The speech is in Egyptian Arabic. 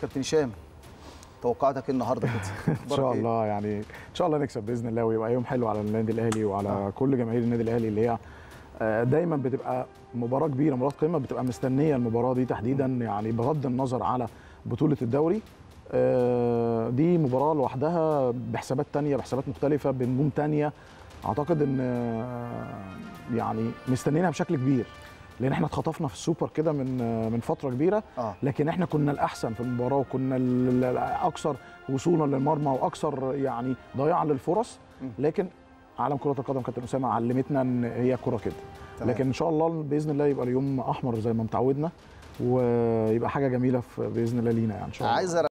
كابتن هشام توقعاتك إيه النهارده كده ان شاء الله يعني ان شاء الله نكسب باذن الله ويبقى يوم حلو على النادي الاهلي وعلى آه. كل جماهير النادي الاهلي اللي هي آه، دايما بتبقى مباراه كبيره مباراه قمه بتبقى مستنيه المباراه دي تحديدا يعني بغض النظر على بطوله الدوري آه، دي مباراه لوحدها بحسابات تانية بحسابات مختلفه بنجوم تانية اعتقد ان آه، يعني مستنيينها بشكل كبير لان احنا اتخطفنا في السوبر كده من آه، من فتره كبيره اه لكن احنا كنا الاحسن في المباراه وكنا ال- ال- اكثر وصولا للمرمى واكثر يعني ضياعا للفرص م. لكن عالم كره القدم كابتن اسامه علمتنا ان هي كره كده تمام. لكن ان شاء الله باذن الله يبقى اليوم احمر زي ما متعودنا ويبقى حاجه جميله في باذن الله لينا يعني ان شاء الله عايز